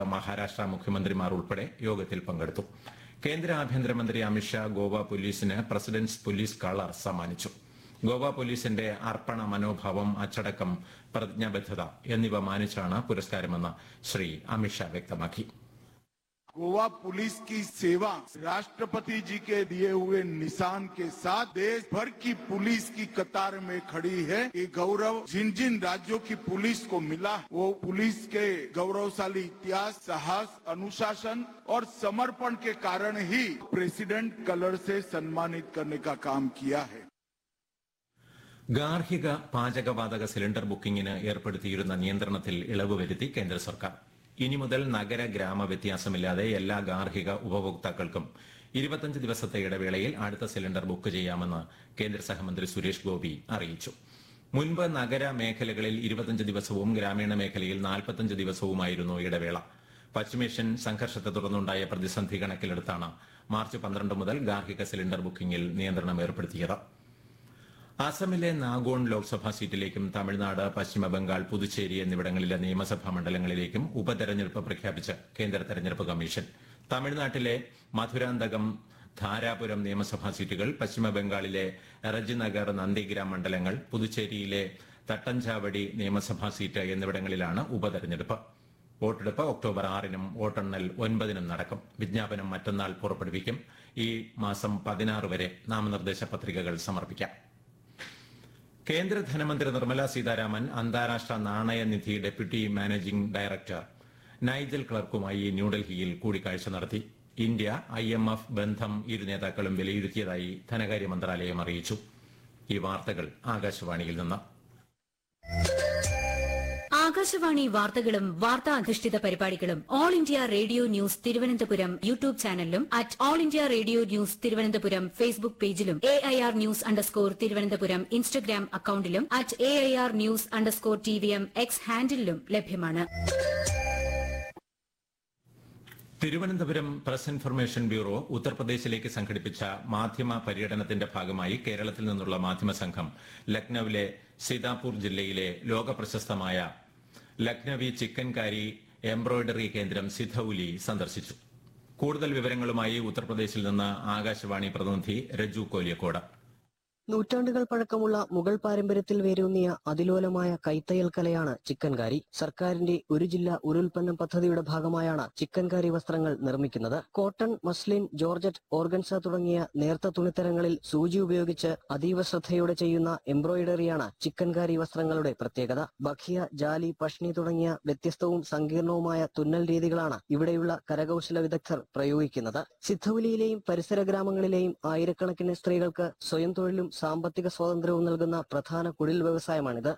മഹാരാഷ്ട്ര മുഖ്യമന്ത്രിമാർ ഉൾപ്പെടെ യോഗത്തിൽ പങ്കെടുത്തു കേന്ദ്ര ആഭ്യന്തരമന്ത്രി അമിത്ഷാ ഗോവ പോലീസിന് പ്രസിഡന്റ്സ് പോലീസ് കളർ സമ്മാനിച്ചു ഗോവ പോലീസിന്റെ അർപ്പണ മനോഭാവം അച്ചടക്കം പ്രതിജ്ഞാബദ്ധത എന്നിവ മാനിച്ചാണ് പുരസ്കാരമെന്ന് ശ്രീ അമിത്ഷാ വ്യക്തമാക്കി गोवा पुलिस की सेवा राष्ट्रपति जी के दिए हुए निशान के साथ देश भर की पुलिस की कतार में खड़ी है ये गौरव जिन जिन राज्यों की पुलिस को मिला वो पुलिस के गौरवशाली इतिहास साहस अनुशासन और समर्पण के कारण ही प्रेसिडेंट कलर से सम्मानित करने का काम किया है ഗാർഹിക പാചകവാതക സിലിണ്ടർ ബുക്കിംഗിന് ഏർപ്പെടുത്തിയിരുന്ന നിയന്ത്രണത്തിൽ ഇളവ് വരുത്തി കേന്ദ്ര സർക്കാർ ഇനി മുതൽ നഗര ഗ്രാമ വ്യത്യാസമില്ലാതെ എല്ലാ ഗാർഹിക ഉപഭോക്താക്കൾക്കും ഇരുപത്തഞ്ച് ദിവസത്തെ ഇടവേളയിൽ അടുത്ത സിലിണ്ടർ ബുക്ക് ചെയ്യാമെന്ന് കേന്ദ്ര സഹമന്ത്രി സുരേഷ് ഗോപി അറിയിച്ചു മുൻപ് നഗര മേഖലകളിൽ ഇരുപത്തഞ്ച് ദിവസവും ഗ്രാമീണ മേഖലയിൽ നാൽപ്പത്തഞ്ച് ദിവസവുമായിരുന്നു ഇടവേള പശ്ചിമേഷ്യൻ സംഘർഷത്തെ തുടർന്നുണ്ടായ പ്രതിസന്ധി കണക്കിലെടുത്താണ് മാർച്ച് പന്ത്രണ്ട് മുതൽ ഗാർഹിക സിലിണ്ടർ ബുക്കിംഗിൽ നിയന്ത്രണം ഏർപ്പെടുത്തിയത് അസമിലെ നാഗോൺ ലോക്സഭാ സീറ്റിലേക്കും തമിഴ്നാട് പശ്ചിമ ബംഗാൾ പുതുച്ചേരി എന്നിവിടങ്ങളിലെ നിയമസഭാ മണ്ഡലങ്ങളിലേക്കും ഉപതെരഞ്ഞെടുപ്പ് പ്രഖ്യാപിച്ച് കേന്ദ്ര തെരഞ്ഞെടുപ്പ് കമ്മീഷൻ തമിഴ്നാട്ടിലെ മധുരാന്തകം ധാരാപുരം നിയമസഭാ സീറ്റുകൾ പശ്ചിമ ബംഗാളിലെ റജിനഗർ നന്ദിഗ്രാം മണ്ഡലങ്ങൾ പുതുച്ചേരിയിലെ തട്ടഞ്ചാവടി നിയമസഭാ സീറ്റ് എന്നിവിടങ്ങളിലാണ് ഉപതെരഞ്ഞെടുപ്പ് വോട്ടെടുപ്പ് ഒക്ടോബർ ആറിനും വോട്ടെണ്ണൽ ഒൻപതിനും നടക്കും വിജ്ഞാപനം മറ്റന്നാൾ പുറപ്പെടുവിക്കും ഈ മാസം പതിനാറ് വരെ നാമനിർദ്ദേശ പത്രികകൾ സമർപ്പിക്കാം കേന്ദ്ര ധനമന്ത്രി നിർമ്മല സീതാരാമൻ അന്താരാഷ്ട്ര നാണയനിധി ഡെപ്യൂട്ടി മാനേജിംഗ് ഡയറക്ടർ നൈജൽ ക്ലർക്കുമായി ന്യൂഡൽഹിയിൽ കൂടിക്കാഴ്ച നടത്തി ഇന്ത്യ ഐ എം എഫ് ബന്ധം ഇരു നേതാക്കളും വിലയിരുത്തിയതായി ധനകാര്യ മന്ത്രാലയം അറിയിച്ചു ഈ വാർത്തകൾ ആകാശവാണിയിൽ നിന്ന് ആകാശവാണി വാർത്തകളും വാർത്താ അധിഷ്ഠിത പരിപാടികളും all India radio news Thiruvananthapuram YouTube ചാനലിലും at all India radio news Thiruvananthapuram Facebook പേജിലും A I R news underscore Thiruvananthapuram Instagram അക്കൌണ്ടിലും at A I R news underscore T V M X ഹാൻഡിലും ലഭ്യമാണ് തിരുവനന്തപുരം പ്രസ് ഇൻഫർമേഷൻ ബ്യൂറോ ഉത്തർപ്രദേശിലേക്ക് സംഘടിപ്പിച്ച മാധ്യമ പര്യടനത്തിന്റെ ഭാഗമായി കേരളത്തിൽ നിന്നുള്ള മാധ്യമ സംഘം ലക്നൌവിലെ സീതാപൂർ ജില്ലയിലെ ലോകപ്രശസ്തമായ ലക്നവി ചിക്കൻകാരി എംബ്രോയിഡറി കേന്ദ്രം സിധൌലി സന്ദർശിച്ചു കൂടുതൽ വിവരങ്ങളുമായി ഉത്തർപ്രദേശിൽ നിന്ന് ആകാശവാണി പ്രതിനിധി രജു കോലിയക്കോട് നൂറ്റാണ്ടുകൾ പഴക്കമുള്ള മുഗൾ പാരമ്പര്യത്തിൽ വേരൂന്നിയ അതിലോലമായ കൈത്തയ്യൽ കലയാണ് ചിക്കൻകാരി സർക്കാരിന്റെ ഒരു ജില്ല ഒരു ഉൽപ്പന്നം പദ്ധതിയുടെ ഭാഗമായാണ് ചിക്കൻകാരി വസ്ത്രങ്ങൾ നിർമ്മിക്കുന്നത് കോട്ടൺ മസ്ലിൻ ജോർജറ്റ് ഓർഗൻസ തുടങ്ങിയ നേർത്ത തുണിത്തരങ്ങളിൽ സൂചി ഉപയോഗിച്ച് അതീവ ശ്രദ്ധയോടെ ചെയ്യുന്ന എംബ്രോയിഡറിയാണ് ചിക്കൻകാരി വസ്ത്രങ്ങളുടെ പ്രത്യേകത ബഖിയ ജാലി പഷ്ണി തുടങ്ങിയ വ്യത്യസ്തവും സങ്കീർണവുമായ തുന്നൽ രീതികളാണ് ഇവിടെയുള്ള കരകൗശല വിദഗ്ധർ പ്രയോഗിക്കുന്നത് സിദ്ധൌലിയിലെയും പരിസര ഗ്രാമങ്ങളിലെയും ആയിരക്കണക്കിന് സ്ത്രീകൾക്ക് സ്വയം തൊഴിലും സാമ്പത്തിക സ്വാതന്ത്ര്യവും നൽകുന്ന പ്രധാന കുടിൽ വ്യവസായമാണിത്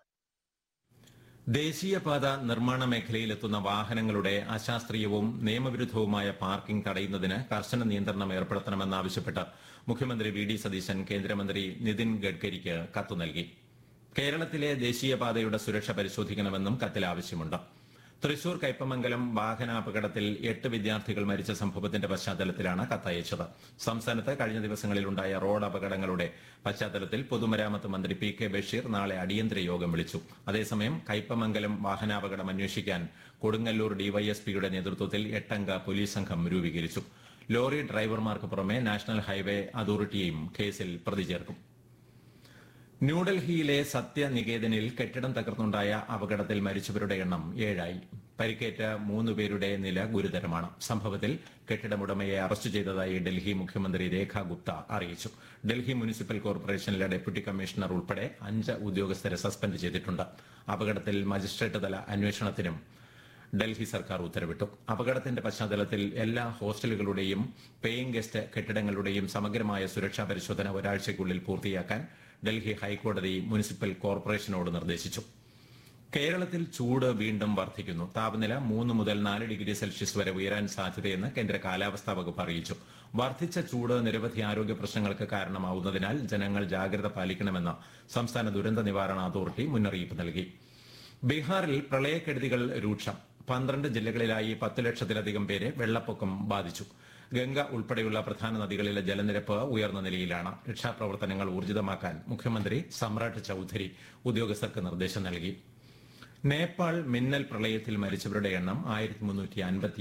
ദേശീയപാത നിർമ്മാണ മേഖലയിലെത്തുന്ന വാഹനങ്ങളുടെ അശാസ്ത്രീയവും നിയമവിരുദ്ധവുമായ പാർക്കിംഗ് തടയുന്നതിന് കർശന നിയന്ത്രണം ഏർപ്പെടുത്തണമെന്നാവശ്യപ്പെട്ട് മുഖ്യമന്ത്രി വി ഡി സതീശൻ കേന്ദ്രമന്ത്രി നിതിൻ ഗഡ്കരിക്ക് കത്ത് നൽകി കേരളത്തിലെ ദേശീയപാതയുടെ സുരക്ഷ പരിശോധിക്കണമെന്നും കത്തിൽ ആവശ്യമുണ്ട് തൃശൂർ കയ്പമംഗലം വാഹനാപകടത്തിൽ എട്ട് വിദ്യാർത്ഥികൾ മരിച്ച സംഭവത്തിന്റെ പശ്ചാത്തലത്തിലാണ് കത്തയച്ചത് സംസ്ഥാനത്ത് കഴിഞ്ഞ ദിവസങ്ങളിലുണ്ടായ റോഡ് അപകടങ്ങളുടെ പശ്ചാത്തലത്തിൽ പൊതുമരാമത്ത് മന്ത്രി പി കെ ബഷീർ നാളെ അടിയന്തര യോഗം വിളിച്ചു അതേസമയം കയ്പമംഗലം വാഹനാപകടം അന്വേഷിക്കാൻ കൊടുങ്ങല്ലൂർ ഡിവൈഎസ്പിയുടെ നേതൃത്വത്തിൽ എട്ടംഗ പോലീസ് സംഘം രൂപീകരിച്ചു ലോറി ഡ്രൈവർമാർക്ക് പുറമെ നാഷണൽ ഹൈവേ അതോറിറ്റിയെയും കേസിൽ പ്രതി ചേർക്കും ന്യൂഡൽഹിയിലെ സത്യനികേതനിൽ കെട്ടിടം തകർന്നുണ്ടായ അപകടത്തിൽ മരിച്ചവരുടെ എണ്ണം ഏഴായി പരിക്കേറ്റ മൂന്ന് പേരുടെ നില ഗുരുതരമാണ് സംഭവത്തിൽ കെട്ടിടമുടമയെ അറസ്റ്റ് ചെയ്തതായി ഡൽഹി മുഖ്യമന്ത്രി രേഖ ഗുപ്ത അറിയിച്ചു ഡൽഹി മുനിസിപ്പൽ കോർപ്പറേഷനിലെ ഡെപ്യൂട്ടി കമ്മീഷണർ ഉൾപ്പെടെ അഞ്ച് ഉദ്യോഗസ്ഥരെ സസ്പെൻഡ് ചെയ്തിട്ടുണ്ട് അപകടത്തിൽ മജിസ്ട്രേറ്റ് തല അന്വേഷണത്തിനും ഡൽഹി സർക്കാർ ഉത്തരവിട്ടു അപകടത്തിന്റെ പശ്ചാത്തലത്തിൽ എല്ലാ ഹോസ്റ്റലുകളുടെയും പേയിങ് ഗസ്റ്റ് കെട്ടിടങ്ങളുടെയും സമഗ്രമായ സുരക്ഷാ പരിശോധന ഒരാഴ്ചയ്ക്കുള്ളിൽ പൂർത്തിയാക്കാൻ ഡൽഹി ഹൈക്കോടതി മുനിസിപ്പൽ കോർപ്പറേഷനോട് നിർദ്ദേശിച്ചു കേരളത്തിൽ ചൂട് വീണ്ടും വർദ്ധിക്കുന്നു താപനില മൂന്ന് മുതൽ നാല് ഡിഗ്രി സെൽഷ്യസ് വരെ ഉയരാൻ സാധ്യതയെന്ന് കേന്ദ്ര കാലാവസ്ഥാ വകുപ്പ് അറിയിച്ചു വർദ്ധിച്ച ചൂട് നിരവധി ആരോഗ്യ പ്രശ്നങ്ങൾക്ക് കാരണമാവുന്നതിനാൽ ജനങ്ങൾ ജാഗ്രത പാലിക്കണമെന്ന് സംസ്ഥാന ദുരന്ത നിവാരണ അതോറിറ്റി മുന്നറിയിപ്പ് നൽകി ബീഹാറിൽ പ്രളയക്കെടുതികൾ രൂക്ഷം പന്ത്രണ്ട് ജില്ലകളിലായി പത്ത് ലക്ഷത്തിലധികം പേരെ വെള്ളപ്പൊക്കം ബാധിച്ചു ഗംഗ ഉൾപ്പെടെയുള്ള പ്രധാന നദികളിലെ ജലനിരപ്പ് ഉയർന്ന നിലയിലാണ് രക്ഷാപ്രവർത്തനങ്ങൾ ഊർജിതമാക്കാൻ മുഖ്യമന്ത്രി സമ്രാട്ട് ചൌധരി ഉദ്യോഗസ്ഥർക്ക് നിർദ്ദേശം നൽകി നേപ്പാൾ മിന്നൽ പ്രളയത്തിൽ മരിച്ചവരുടെ എണ്ണം ആയിരത്തി മുന്നൂറ്റി അൻപത്തി